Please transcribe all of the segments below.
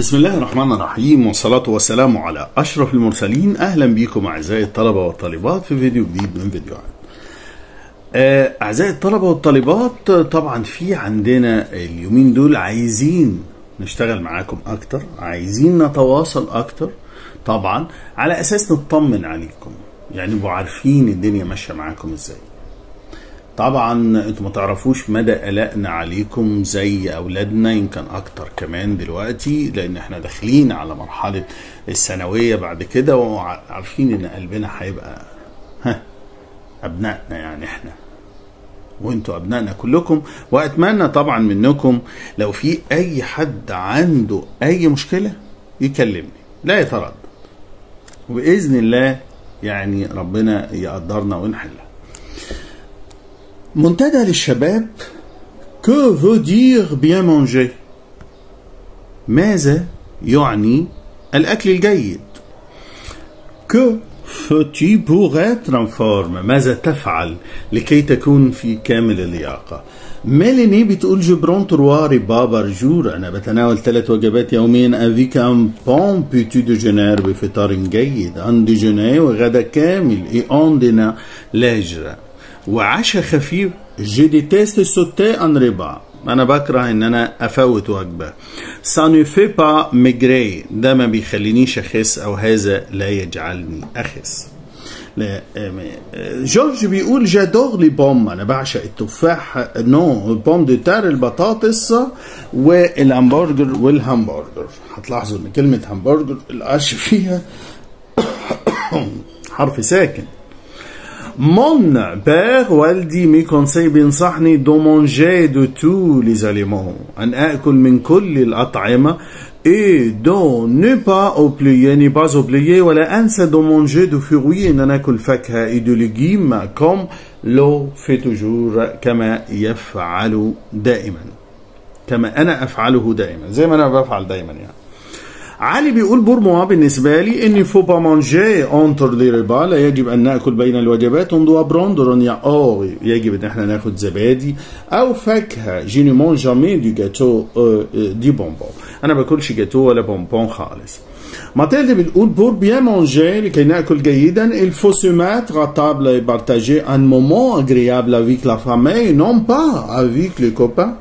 بسم الله الرحمن الرحيم والصلاة والسلام على أشرف المرسلين أهلا بكم أعزائي الطلبة والطالبات في فيديو جديد من فيديوهات آه، أعزائي الطلبة والطالبات طبعا في عندنا اليومين دول عايزين نشتغل معاكم أكتر عايزين نتواصل أكتر طبعا على أساس نطمن عليكم يعني نبقوا عارفين الدنيا ماشية معاكم إزاي طبعا انتوا ما تعرفوش مدى قلقنا عليكم زي اولادنا يمكن اكتر كمان دلوقتي لان احنا داخلين على مرحله الثانويه بعد كده وعارفين ان قلبنا هيبقى ها ابنائنا يعني احنا وانتوا ابنائنا كلكم واتمنى طبعا منكم لو في اي حد عنده اي مشكله يكلمني لا يتردد وباذن الله يعني ربنا يقدرنا ونحلها منتدى للشباب Que veut dire bien manger ماذا يعني الأكل الجيد Que fais-tu pour être en forme ماذا تفعل لكي تكون في كامل اللياقة ميليني بتقول جبرون تروا ربا برجور أنا بتناول ثلاث وجبات يوميا أفيك أن بون بيتو ديجونير بفطار جيد أن ديجونير وغدا كامل إي أوندنا لاجرة وعشاء خفيف جي ديتيست سوتي ان ربا انا بكره ان انا افوت وجبه سا نو في با ميغري ده ما بيخلينيش اخس او هذا لا يجعلني اخس لا جورج بيقول جادور لي بوم انا بعشق التفاح نو بوم دو تار البطاطس والهمبرجر والهمبرجر هتلاحظوا ان كلمه همبرجر القش فيها حرف ساكن Mon père والدي مي كونسي بينصحني دو مونجي دو تو لي زاليمون ان اكل من كل الاطعمه اي دو نو با اوبليي ني با اوبليي ولا انسى دو مونجي دو فروي ان انا اكل فاكهه اي دو ليجيم كوم لو في توجور كما يفعل دائما كما انا افعله دائما زي ما انا بفعل دائما يعني علي بيقول بورموا بالنسبة لي اني فو با مانجي اونتر لي ريبا لا يجب ان ناكل بين الوجبات اون دوا بروندر يا اور يجب ان احنا ناخد زبادي او فاكهة جي نو مون جامي دي جاتو دي بونبون انا باكلش جاتو ولا بونبون خالص ماتيلد بتقول بور بيان مانجي لكي ناكل جيدا il faut se mettre à table et partager un moment agréable avec la famille non pas avec les copains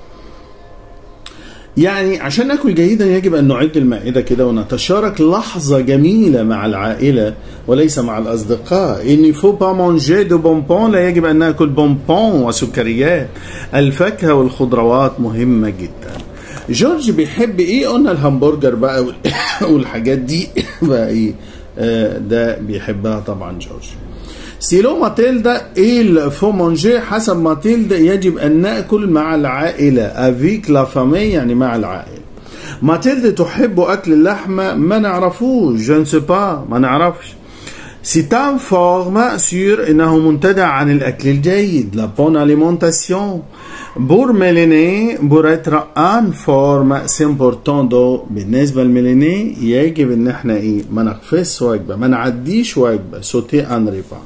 يعني عشان ناكل جيدا يجب ان نعد المائده كده ونتشارك لحظه جميله مع العائله وليس مع الاصدقاء اني فو با مانجي دو بونبون لا يجب ان ناكل بونبون وسكريات الفاكهه والخضروات مهمه جدا جورج بيحب ايه قلنا الهمبرجر بقى والحاجات دي بقى ايه آه ده بيحبها طبعا جورج سيلو ماتيلدا il faut manger حسب ماتيلدا يجب أن نأكل مع العائلة افيك لا فامي يعني مع العائلة ماتيلدا تحب أكل اللحمة ما نعرفوش جو نسي با ما نعرفش سيتان فورما سير إنه منتدى عن الأكل الجيد لا بون أليمونتاسيون بور ميليني بور اتر ان فورما سي امبورتون دو بالنسبه لميليني يجب ان احنا ايه ما نقفز وجبه ما نعديش وجبه سوتي ان ريبا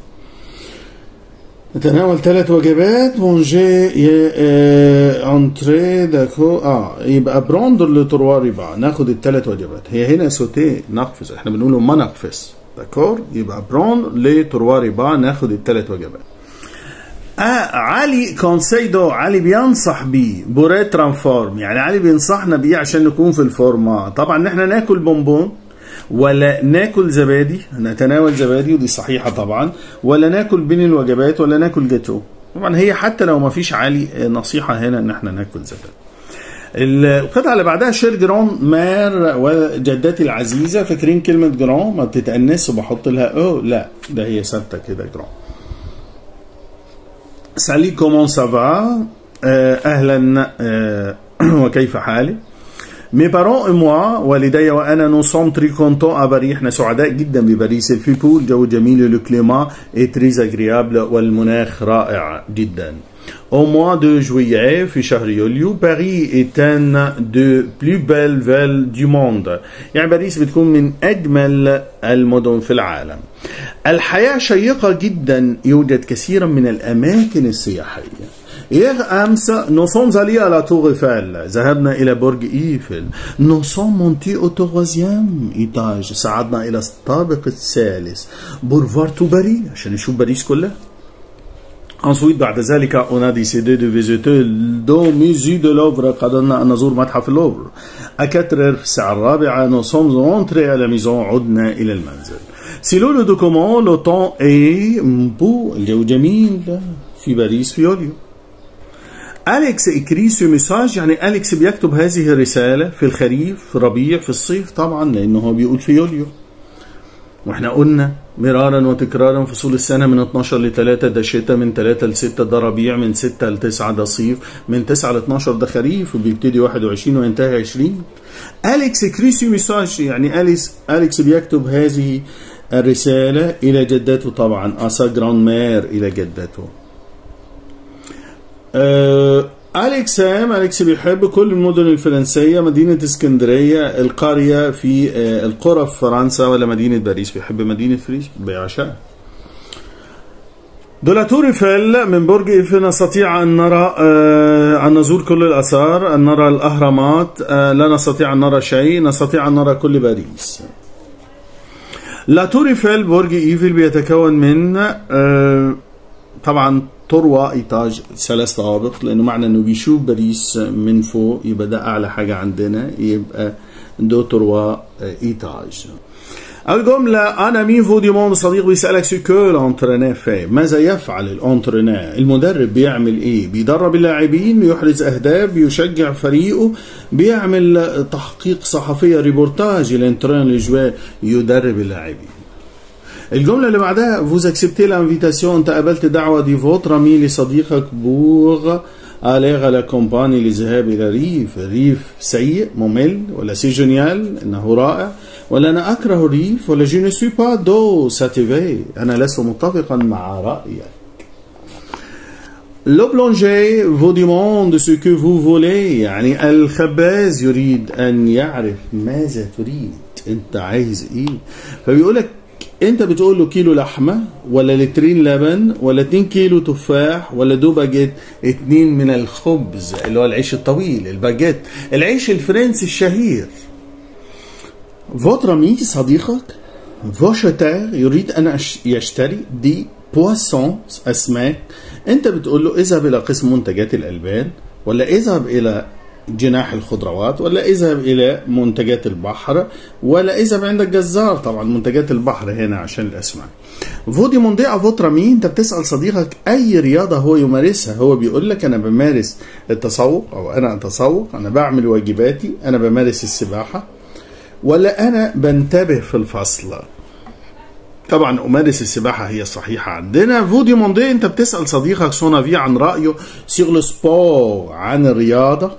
نتناول ثلاث وجبات مونجي انتري داكو اه يبقى بروندر لتروا ربع ناخد الثلاث وجبات هي هنا سوتي نقفز احنا بنقوله ما نقفز داكور يبقى بروندر لتروا ربع ناخد الثلاث وجبات آه علي كونسيدو علي بينصح بيه بوري ترانفورم يعني علي بينصحنا بيه عشان نكون في الفورما طبعا احنا ناكل بونبون ولا ناكل زبادي نتناول زبادي ودي صحيحة طبعا ولا ناكل بين الوجبات ولا ناكل جاتو طبعا هي حتى لو ما فيش عالي نصيحة هنا ان احنا ناكل زبادي القطعة اللي بعدها شير جرون مار وجدتي العزيزة فاكرين كلمة جرون ما بتتأنس وبحط لها او لا ده هي ثابتة كده جرون سالي كومون سافا اهلا وكيف حالك مي بارون اي موا والدي وانا نو سوم تري كونتون ا باريس احنا سعداء جدا بباريس الفيبو الجو جميل لو كليما اي تريز اغريابل والمناخ رائع جدا Au mois de juillet في شهر يوليو باريس est un de plus belles villes du monde يعني باريس بتكون من أجمل المدن في العالم الحياة شيقة جدا يوجد كثيرا من الأماكن السياحية Hier أمس nous sommes allés à la Tour Eiffel ذهبنا إلى برج إيفل nous sommes montés au troisième étage صعدنا إلى الطابق الثالث pour voir tout Paris عشان نشوف باريس كلها Ensuite بعد ذلك on a décidé de visiter le musée de Louvre قررنا أن نزور متحف اللوفر à 4 heures في الساعة الرابعة nous sommes rentrés à la maison عدنا إلى المنزل Selon le document le temps est beau الجو جميل في باريس في يوليو أليكس إكري سو ميساج يعني أليكس بيكتب هذه الرسالة في الخريف في الربيع في الصيف طبعا لأنه هو بيقول في يوليو واحنا قلنا مرارا وتكرارا فصول السنة من 12 ل 3 ده شتاء من 3 ل 6 ده ربيع من 6 ل 9 ده صيف من 9 ل 12 ده خريف وبيبتدي 21 وينتهي 20 أليكس كريسي ميساج يعني أليكس أليكس بيكتب هذه الرسالة إلى جدته طبعا أسا جراند مير إلى جدته أه أليكس سام أليكس بيحب كل المدن الفرنسية مدينة اسكندرية القرية في أه القرى في فرنسا ولا مدينة باريس بيحب مدينة فريش بيعشقها دولاتور ايفل من برج ايفل نستطيع ان نرى آه ان نزور كل الاثار ان نرى الاهرامات آه لا نستطيع ان نرى شيء نستطيع ان نرى كل باريس لا تور ايفل برج ايفل بيتكون من آه طبعا تروى ايتاج ثلاث طوابق لانه معنى انه بيشوف باريس من فوق يبقى ده اعلى حاجه عندنا يبقى دو تروى ايتاج الجملة أنا مين فوديمون صديق بيسألك سو كو الانترينير في ماذا يفعل الانترينير المدرب بيعمل إيه بيدرب اللاعبين بيحرز أهداف بيشجع فريقه بيعمل تحقيق صحفية ريبورتاج الانترين لجوا يدرب اللاعبين الجملة اللي بعدها فوز اكسبتي لانفيتاسيون انت قبلت دعوة دي فوتر مي لصديقك بوغ aller à la campagne للذهاب إلى ريف ريف سيء ممل ولا سي جونيال إنه رائع ولا أنا أكره الريف ولا جو ne suis pas دو ساتيفي أنا لست متفقا مع رأيك لو بلونجي vous demande ce que vous voulez يعني الخباز يريد أن يعرف ماذا تريد أنت عايز إيه فبيقول لك انت بتقول له كيلو لحمه ولا لترين لبن ولا 2 كيلو تفاح ولا دو باجيت اتنين من الخبز اللي هو العيش الطويل الباجيت العيش الفرنسي الشهير فوتر مي صديقك فوشتار يريد ان يشتري دي بواسون اسماك انت بتقول له اذهب الى قسم منتجات الالبان ولا اذهب الى جناح الخضروات ولا اذهب الى منتجات البحر ولا اذهب عند الجزار طبعا منتجات البحر هنا عشان الاسماك فودي موندي افوترا مين انت بتسال صديقك اي رياضه هو يمارسها هو بيقول لك انا بمارس التسوق او انا اتسوق انا بعمل واجباتي انا بمارس السباحه ولا انا بنتبه في الفصل طبعا امارس السباحه هي الصحيحه عندنا فودي موندي انت بتسال صديقك سونافي عن رايه سيغ سبور عن الرياضه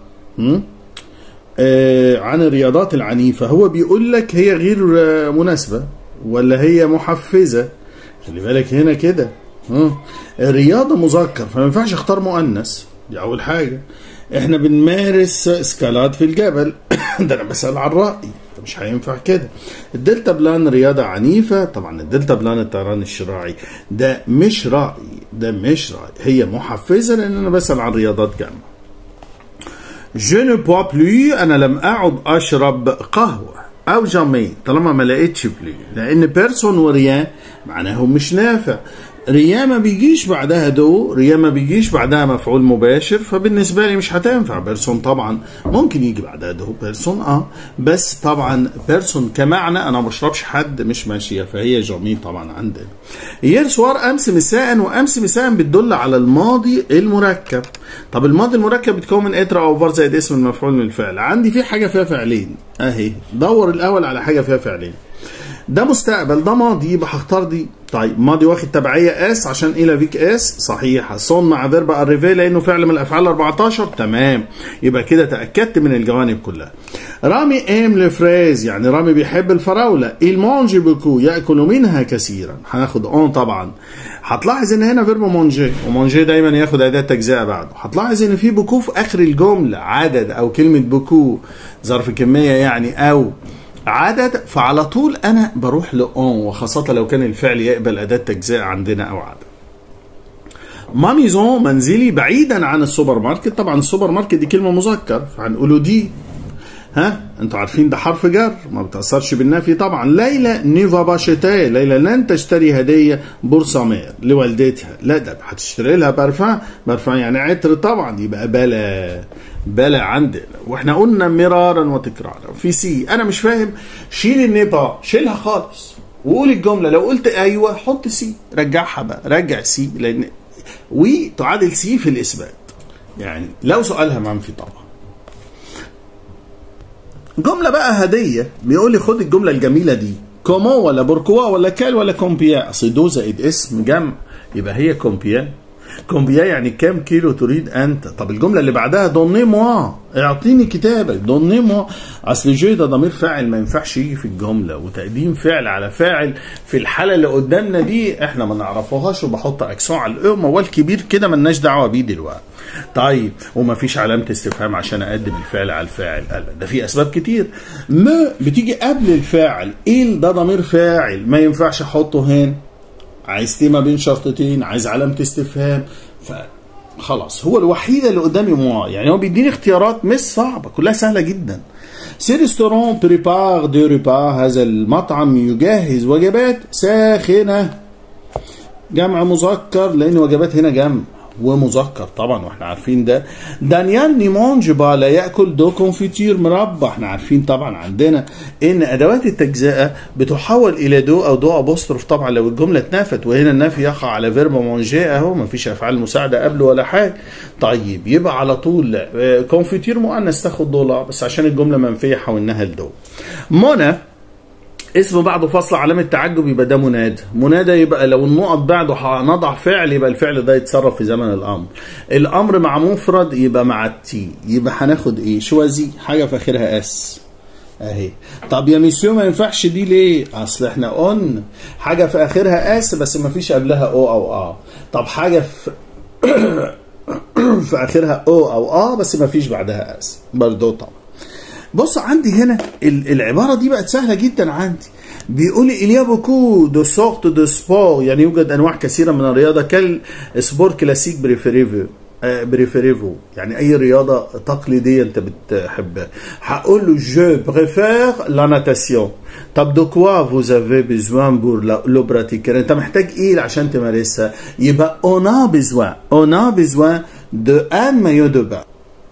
آه عن الرياضات العنيفة هو بيقول لك هي غير مناسبة ولا هي محفزة خلي بالك هنا كده الرياضة مذكر فما ينفعش اختار مؤنث دي أول حاجة احنا بنمارس اسكالات في الجبل ده انا بسأل عن رأيي مش هينفع كده الدلتا بلان رياضة عنيفة طبعا الدلتا بلان الطيران الشراعي ده مش رأي ده مش رأي هي محفزة لأن أنا بسأل عن رياضات جامعة Je ne bois plus أنا لم أعد أشرب قهوة أو جامي طالما ما لقيتش بلي لأن بيرسون وريان معناهم مش نافع ريا ما بيجيش بعدها دو ريا ما بيجيش بعدها مفعول مباشر فبالنسبة لي مش هتنفع بيرسون طبعا ممكن يجي بعدها دو بيرسون اه بس طبعا بيرسون كمعنى انا ما بشربش حد مش ماشية فهي جميل طبعا عندنا يير سوار امس مساء وامس مساء بتدل على الماضي المركب طب الماضي المركب بيتكون من اترا او فار زائد اسم المفعول من الفعل عندي في حاجة فيها فعلين اهي دور الاول على حاجة فيها فعلين ده مستقبل ده ماضي يبقى هختار دي طيب ماضي واخد تبعية اس عشان الى فيك اس صحيح صون مع فيرب اريفي لانه فعل من الافعال 14 تمام يبقى كده تاكدت من الجوانب كلها رامي ام لفريز يعني رامي بيحب الفراوله المونجي بوكو ياكل منها كثيرا هناخد اون طبعا هتلاحظ ان هنا فيرب مونجي ومونجي دايما ياخد اداه تجزئه بعده هتلاحظ ان في بوكو في اخر الجمله عدد او كلمه بوكو ظرف كميه يعني او عدد فعلى طول انا بروح لاون وخاصه لو كان الفعل يقبل اداه تجزئه عندنا او عدد ما ميزون منزلي بعيدا عن السوبر ماركت طبعا السوبر ماركت دي كلمه مذكر فهنقوله دي ها انتوا عارفين ده حرف جر ما بتاثرش بالنفي طبعا ليلى نيفا باشيتي ليلى لن تشتري هديه بورصامير لوالدتها لا ده هتشتري لها بارفان بارفان يعني عطر طبعا يبقى بلا بلا عندنا واحنا قلنا مرارا وتكرارا في سي انا مش فاهم شيل النيفا شيلها خالص وقول الجمله لو قلت ايوه حط سي رجعها بقى رجع سي لان وي تعادل سي في الاثبات يعني لو سؤالها منفي طبعا جملة بقى هدية بيقول لي خد الجملة الجميلة دي كومون ولا بوركوا ولا كال ولا كومبيا اصل دو زائد اسم جمع يبقى هي كومبيا كومبيا يعني كام كيلو تريد انت طب الجمله اللي بعدها دوني موا اعطيني كتابك دوني موا اصل جو ده ضمير فاعل ما ينفعش يجي في الجمله وتقديم فعل على فاعل في الحاله اللي قدامنا دي احنا ما نعرفوهاش وبحط اكسون على الاو موال كبير كده ملناش دعوه بيه دلوقتي طيب وما فيش علامه استفهام عشان اقدم الفعل على الفاعل قال ده في اسباب كتير ما بتيجي قبل الفاعل ايه ده ضمير فاعل ما ينفعش احطه هنا عايز تي ما بين شرطتين عايز علامه استفهام ف خلاص هو الوحيد اللي قدامي موا يعني هو بيديني اختيارات مش صعبه كلها سهله جدا سي ريستورون بريبار دو ريبا هذا المطعم يجهز وجبات ساخنه جمع مذكر لان وجبات هنا جمع ومذكر طبعا واحنا عارفين ده دانيال نيمونج با لا ياكل دو كونفيتير مربى احنا عارفين طبعا عندنا ان ادوات التجزئه بتحول الى دو او دو ابوستروف طبعا لو الجمله اتنفت وهنا النفي يقع على فيرب مونجي اهو ما فيش افعال مساعده قبله ولا حاجه طيب يبقى على طول كونفيتير مؤنث تاخد دولار بس عشان الجمله منفيه حولناها لدو منى اسم بعده فصل علامة تعجب يبقى ده منادى منادى يبقى لو النقط بعده هنضع فعل يبقى الفعل ده يتصرف في زمن الأمر الأمر مع مفرد يبقى مع التي يبقى هناخد ايه شوازي حاجة في آخرها اس اهي طب يا ميسيو ما ينفعش دي ليه اصل احنا قلنا حاجة في آخرها اس بس ما فيش قبلها او او اه طب حاجة في في آخرها او او اه بس ما فيش بعدها اس برضه طبعا بص عندي هنا العباره دي بقت سهله جدا عندي بيقول لي il y a beaucoup de sortes de sport يعني يوجد انواع كثيره من الرياضه كالسبور كلاسيك بريفيريفو بريفيريفو يعني اي رياضه تقليديه انت بتحبها هقول له جو بريفير لا ناتاسيون طب دو كوا فوز افي بيزوان بور لو براتيكير انت محتاج ايه عشان تمارسها يبقى اون بيزوان اون بيزوان دو ان مايو دو با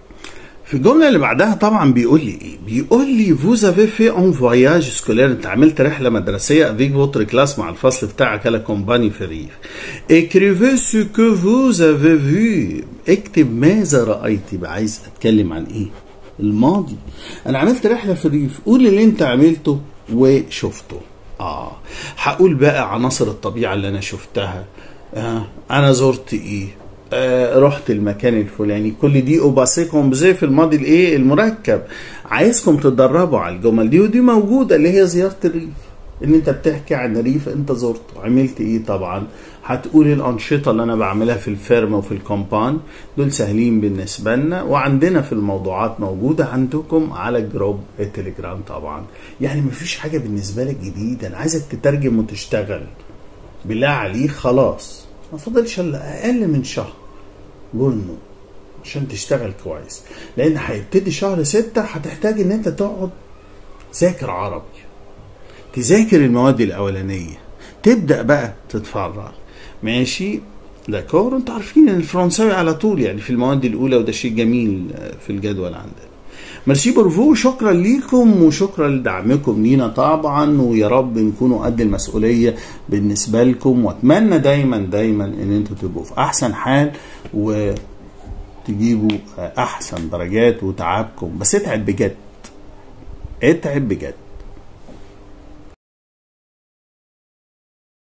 في الجمله اللي بعدها طبعا بيقول لي ايه؟ بيقول لي فوز افي في اون فواياج سكولير انت عملت رحله مدرسيه افيك فوتر كلاس مع الفصل بتاعك على كومباني في الريف. اكريفي سو كو فوز افي في اكتب ماذا رايت يبقى عايز اتكلم عن ايه؟ الماضي. انا عملت رحله في الريف قول اللي انت عملته وشفته. اه هقول بقى عناصر الطبيعه اللي انا شفتها. آه انا زرت ايه؟ آه رحت المكان الفلاني كل دي اوباسيكم بزي في الماضي الايه المركب عايزكم تتدربوا على الجمل دي ودي موجوده اللي هي زياره الريف ان انت بتحكي عن ريف انت زرته عملت ايه طبعا هتقول الانشطه اللي انا بعملها في الفيرم وفي الكومبان دول سهلين بالنسبه لنا وعندنا في الموضوعات موجوده عندكم على جروب التليجرام طبعا يعني مفيش حاجه بالنسبه لك جديده انا عايزك تترجم وتشتغل بالله عليك خلاص ما فضلش الا اقل من شهر جنه عشان تشتغل كويس لان هيبتدي شهر ستة هتحتاج ان انت تقعد ذاكر عربي تذاكر المواد الاولانيه تبدا بقى تتفرغ ماشي داكور انتوا عارفين ان الفرنساوي على طول يعني في المواد الاولى وده شيء جميل في الجدول عندنا ميرسي بورفو شكرا ليكم وشكرا لدعمكم لينا طبعا ويا رب نكونوا قد المسؤوليه بالنسبه لكم واتمنى دايما دايما ان انتوا تبقوا في احسن حال وتجيبوا احسن درجات وتعبكم بس اتعب بجد اتعب بجد